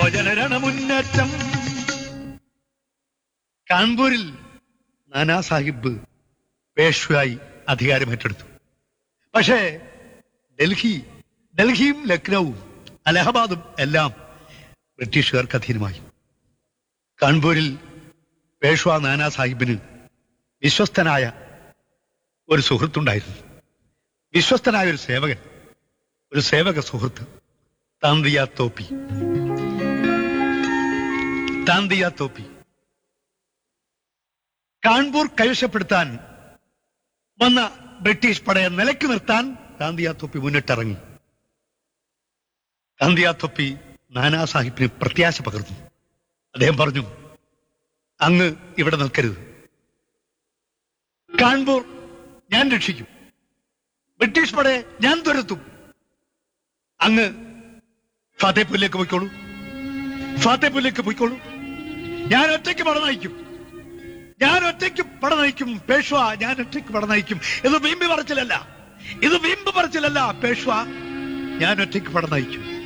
യുവജനരണ മുന്നേറ്റം കാൺപൂരിൽ നാനാ സാഹിബ് പേഷ്വായി അധികാരമേറ്റെടുത്തു പക്ഷേ ഡൽഹി ഡൽഹിയും ലക്നൌവും അലഹബാദും എല്ലാം ബ്രിട്ടീഷുകാർക്ക് അധീനമായി കാൺപൂരിൽ പേഷ്വാ നാനാ സാഹിബിന് വിശ്വസ്തനായ ഒരു സുഹൃത്തുണ്ടായിരുന്നു വിശ്വസ്തനായ ഒരു സേവകൻ ഒരു സേവക സുഹൃത്ത് താന്തിയ തോപ്പി താന്തിയ തോപ്പി കാൺപൂർ കൈവശപ്പെടുത്താൻ വന്ന ബ്രിട്ടീഷ് പടയെ നിലയ്ക്ക് നിർത്താൻ താന്തിയ തോപ്പി മുന്നിട്ടിറങ്ങി താന്തിയ തോപ്പി നാനാ സാഹിബിന് പ്രത്യാശ പകർന്നു അദ്ദേഹം പറഞ്ഞു അങ്ങ് ഇവിടെ നിൽക്കരുത് കാൺപൂർ ഞാൻ രക്ഷിക്കും ബ്രിട്ടീഷ് പടയെ ഞാൻ തുരത്തും അങ്ങ് ഫത്തേപൂരിലേക്ക് പോയിക്കോളൂ ഫത്തേപൂരിലേക്ക് പോയിക്കോളൂ ഞാൻ ഒറ്റയ്ക്ക് പട നയിക്കും ഞാൻ ഒറ്റയ്ക്ക് പട നയിക്കും പേഷ്വ ഞാൻ ഒറ്റയ്ക്ക് പട നയിക്കും ഇത് വീമ്പ് പറച്ചിലല്ല ഇത് വീമ്പ് പറച്ചിലല്ല പേഷ്വ ഞാൻ ഒറ്റയ്ക്ക് പട നയിക്കും